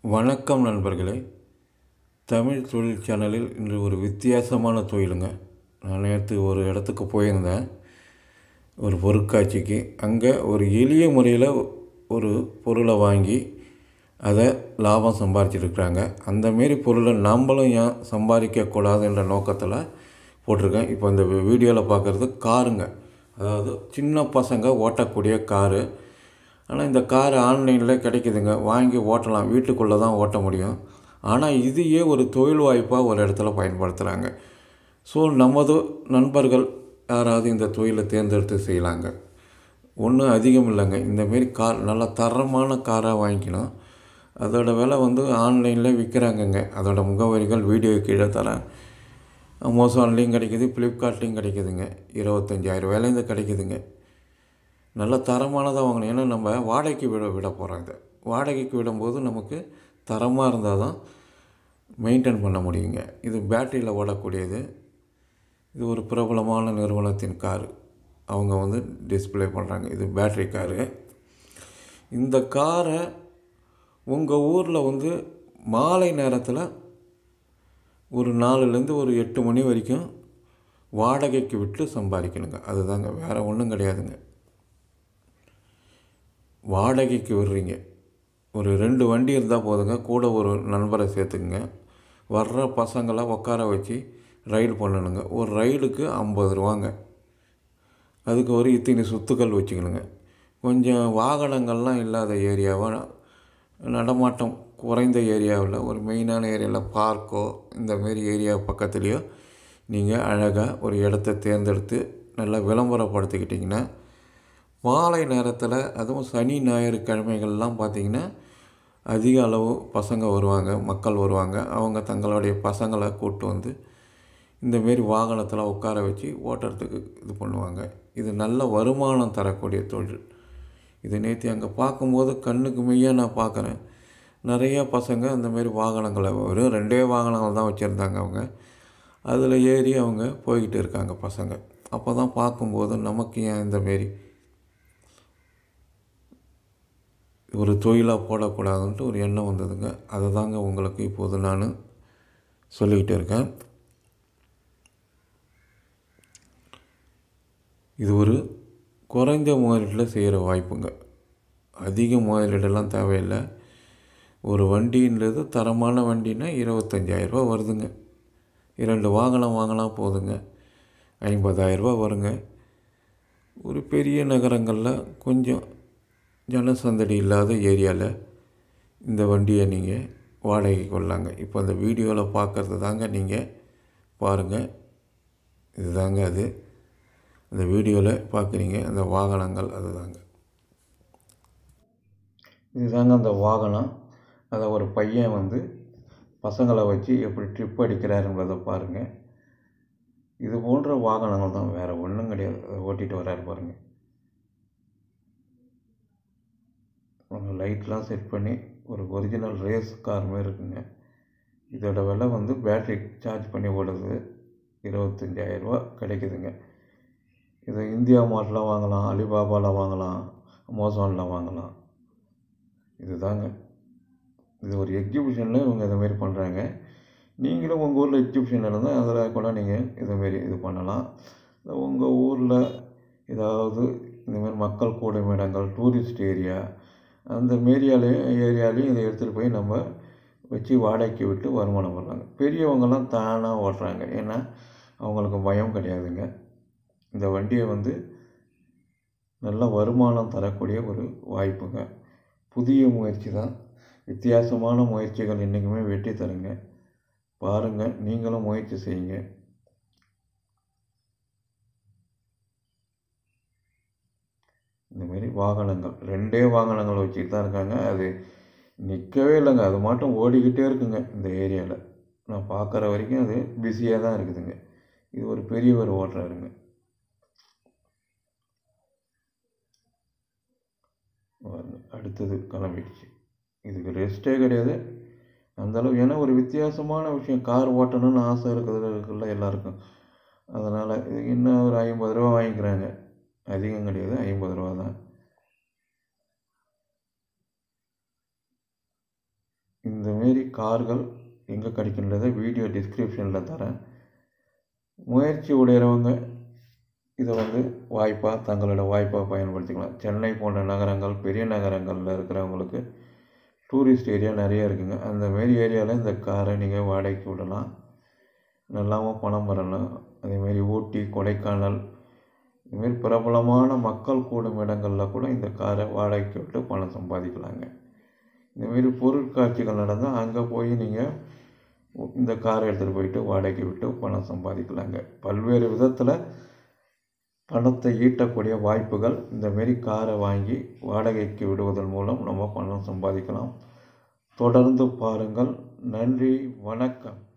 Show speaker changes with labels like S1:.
S1: வணக்கம் நண்பர்களே தமிழ் தொழில் சேனலில் இன்று ஒரு வித்தியாசமான தொழிலுங்க நான் நேற்று ஒரு இடத்துக்கு போயிருந்தேன் ஒரு பொருட்காட்சிக்கு அங்கே ஒரு எளிய முறையில் ஒரு பொருளை வாங்கி அதை லாபம் சம்பாரிச்சிருக்கிறாங்க அந்தமாரி பொருளை நம்மளும் ஏன் சம்பாதிக்கக்கூடாதுன்ற நோக்கத்தில் போட்டிருக்கேன் இப்போ இந்த வீடியோவில் பார்க்குறது காருங்க அதாவது சின்ன பசங்க ஓட்டக்கூடிய காரு ஆனால் இந்த கார் ஆன்லைனில் கிடைக்குதுங்க வாங்கி ஓட்டலாம் வீட்டுக்குள்ளே தான் ஓட்ட முடியும் ஆனால் இதையே ஒரு தொழில் வாய்ப்பாக ஒரு இடத்துல பயன்படுத்துகிறாங்க ஸோ நமது நண்பர்கள் யாராவது இந்த தொழிலை தேர்ந்தெடுத்து செய்யலாங்க ஒன்றும் அதிகம் இல்லைங்க இந்தமாரி கார் நல்ல தரமான காராக வாங்கிக்கணும் அதோட விலை வந்து ஆன்லைனில் விற்கிறாங்கங்க அதோட முகவரிகள் வீடியோ கீழே தரேன் அமேசான்லேயும் கிடைக்குது ஃப்ளிப்கார்ட்லேயும் கிடைக்குதுங்க இருபத்தஞ்சாயிரம் விலைந்து கிடைக்குதுங்க நல்ல தரமானதாக வாங்கணும் ஏன்னா நம்ம வாடகைக்கு விட விட போகிறோம் இதை வாடகைக்கு விடும்போது நமக்கு தரமாக இருந்தால் தான் மெயின்டைன் பண்ண முடியுங்க இது பேட்டரியில் ஓடக்கூடியது இது ஒரு பிரபலமான நிறுவனத்தின் காரு அவங்க வந்து டிஸ்ப்ளே பண்ணுறாங்க இது பேட்ரி காரு இந்த காரை உங்கள் ஊரில் வந்து மாலை நேரத்தில் ஒரு நாலுலேருந்து ஒரு எட்டு மணி வரைக்கும் வாடகைக்கு விட்டு சம்பாதிக்கணுங்க அதுதாங்க வேறு ஒன்றும் கிடையாதுங்க வாடகைக்கு விடுறீங்க ஒரு ரெண்டு வண்டி இருந்தால் போதுங்க கூட ஒரு நண்பரை சேர்த்துக்குங்க வர்ற பசங்களை உட்கார வச்சு ரைடு பண்ணணுங்க ஒரு ரைடுக்கு ஐம்பது ரூபாங்க அதுக்கு ஒரு இத்தனை சுத்துக்கள் வச்சுக்கணுங்க கொஞ்சம் வாகனங்கள்லாம் இல்லாத ஏரியாவாக நடமாட்டம் குறைந்த ஏரியாவில் ஒரு மெயினான ஏரியாவில் பார்க்கோ இந்தமாரி ஏரியா பக்கத்துலேயோ நீங்கள் அழகாக ஒரு இடத்த தேர்ந்தெடுத்து நல்லா விளம்பரப்படுத்திக்கிட்டிங்கன்னா மாலை நேரத்தில் அதுவும் சனி ஞாயிறு கிழமைகள்லாம் பார்த்திங்கன்னா அதிக அளவு பசங்க வருவாங்க மக்கள் வருவாங்க அவங்க தங்களுடைய பசங்களை கூப்பிட்டு வந்து இந்தமாரி வாகனத்தில் உட்கார வச்சு ஓட்டுறதுக்கு இது பண்ணுவாங்க இது நல்ல வருமானம் தரக்கூடிய தொழில் இது நேற்று அங்கே பார்க்கும்போது கண்ணுக்கு மெய்யாக நான் பார்க்குறேன் நிறைய பசங்க அந்தமாரி வாகனங்களை வெறும் ரெண்டே வாகனங்கள் தான் வச்சுருந்தாங்க அவங்க அதில் ஏறி அவங்க போய்கிட்டு இருக்காங்க பசங்க அப்போ தான் பார்க்கும்போது நமக்கு ஏன் இந்தமாரி ஒரு தொழிலாக போடக்கூடாதுன்ட்டு ஒரு எண்ணம் வந்ததுங்க அதை தாங்க உங்களுக்கு இப்போது நான் சொல்லிக்கிட்டு இருக்கேன் இது ஒரு குறைந்த முதலீட்டில் செய்கிற வாய்ப்புங்க அதிக முதலீடெல்லாம் தேவையில்லை ஒரு வண்டின்றது தரமான வண்டினா இருபத்தஞ்சாயிரரூபா வருதுங்க இரண்டு வாகனம் வாங்கினா போதுங்க ஐம்பதாயிரரூபா வருங்க ஒரு பெரிய நகரங்களில் கொஞ்சம் ஜனசந்தடி இல்லாத ஏரியாவில் இந்த வண்டியை நீங்கள் வாடகை கொள்ளலாங்க இப்போ அந்த வீடியோவில் பார்க்குறது தாங்க நீங்கள் பாருங்கள் இதுதாங்க அது அந்த வீடியோவில் பார்க்குறீங்க அந்த வாகனங்கள் அதுதாங்க இதுதாங்க அந்த வாகனம் அதை ஒரு பையன் வந்து பசங்களை வச்சு எப்படி ட்ரிப் அடிக்கிறாருன்றதை பாருங்கள் இது போன்ற வாகனங்கள் தான் வேறு ஒன்றும் கிடையாது அதை ஓட்டிகிட்டு வராரு பாருங்கள் அவங்க லைட்லாம் செட் பண்ணி ஒரு ஒரிஜினல் ரேஸ் கார் மாதிரி இருக்குங்க இதோட விலை வந்து பேட்ரி சார்ஜ் பண்ணி ஓடுது இருபத்தஞ்சாயிரரூபா கிடைக்குதுங்க இதை இந்தியா மார்ட்டில் வாங்கலாம் அலிபாபாவில் வாங்கலாம் அமேசானில் வாங்கலாம் இதுதாங்க இது ஒரு எக்ஸிபிஷனில் இவங்க இதைமாரி பண்ணுறாங்க நீங்களும் உங்கள் ஊரில் எக்ஸிபிஷன் இருந்தால் அதில் கூட நீங்கள் இதுமாரி இது பண்ணலாம் உங்கள் ஊரில் ஏதாவது இந்தமாரி மக்கள் கூடும் இடங்கள் டூரிஸ்ட் ஏரியா அந்த ஏரியாலையும் ஏரியாலையும் இதை எடுத்துகிட்டு போய் நம்ம வச்சு வாடகைக்கு விட்டு வருமானம் பண்ணுறாங்க பெரியவங்கெல்லாம் தானாக ஓட்டுறாங்க ஏன்னா அவங்களுக்கு பயம் கிடையாதுங்க இந்த வண்டியை வந்து நல்ல வருமானம் தரக்கூடிய ஒரு வாய்ப்புங்க புதிய முயற்சி தான் வித்தியாசமான முயற்சிகள் என்றைக்குமே வெற்றி தருங்க பாருங்கள் நீங்களும் முயற்சி செய்யுங்க இந்தமாரி வாகனங்கள் ரெண்டே வாகனங்கள் வச்சுட்டு தான் இருக்காங்க அது நிற்கவே இல்லைங்க அது மட்டும் ஓடிக்கிட்டே இருக்குங்க இந்த ஏரியாவில் நான் பார்க்குற வரைக்கும் அது பிஸியாக தான் இருக்குதுங்க இது ஒரு பெரியவர் ஓட்டுறாருங்க அடுத்தது கிளம்பிடுச்சு இதுக்கு ரெஸ்ட்டே கிடையாது அந்தளவு ஏன்னா ஒரு வித்தியாசமான விஷயம் கார் ஓட்டணும்னு ஆசை இருக்கிறது இருக்குல்ல எல்லாருக்கும் அதனால் இது இன்னும் ஒரு ஐம்பது ரூபா வாங்கிக்கிறாங்க அதிகம் கிடையாது ஐம்பது ரூபா தான் இந்தமாரி கார்கள் எங்கே கிடைக்கின்றதை வீடியோ டிஸ்கிரிப்ஷனில் தரேன் முயற்சி உடையறவங்க இதை வந்து வாய்ப்பாக தங்களோட வாய்ப்பாக பயன்படுத்திக்கலாம் சென்னை போன்ற நகரங்கள் பெரிய நகரங்களில் இருக்கிறவங்களுக்கு டூரிஸ்ட் ஏரியா நிறைய இருக்குங்க அந்த மாரி ஏரியாவில் இந்த காரை நீங்கள் வாடகைக்கு விடலாம் நல்லாவும் பணம் வரலாம் அதேமாரி ஊட்டி கொடைக்கானல் இதுமாரி பிரபலமான மக்கள் கூடும் இடங்களில் கூட இந்த காரை வாடகைக்கு விட்டு பணம் சம்பாதிக்கலாங்க இந்தமாரி பொருட்காட்சிகள் நடந்தால் அங்கே போய் நீங்கள் இந்த காரை எடுத்துகிட்டு போயிட்டு வாடகைக்கு விட்டு பணம் சம்பாதிக்கலாங்க பல்வேறு விதத்தில் பணத்தை ஈட்டக்கூடிய வாய்ப்புகள் இந்தமாரி காரை வாங்கி வாடகைக்கு விடுவதன் மூலம் நம்ம பணம் சம்பாதிக்கலாம் தொடர்ந்து பாருங்கள் நன்றி வணக்கம்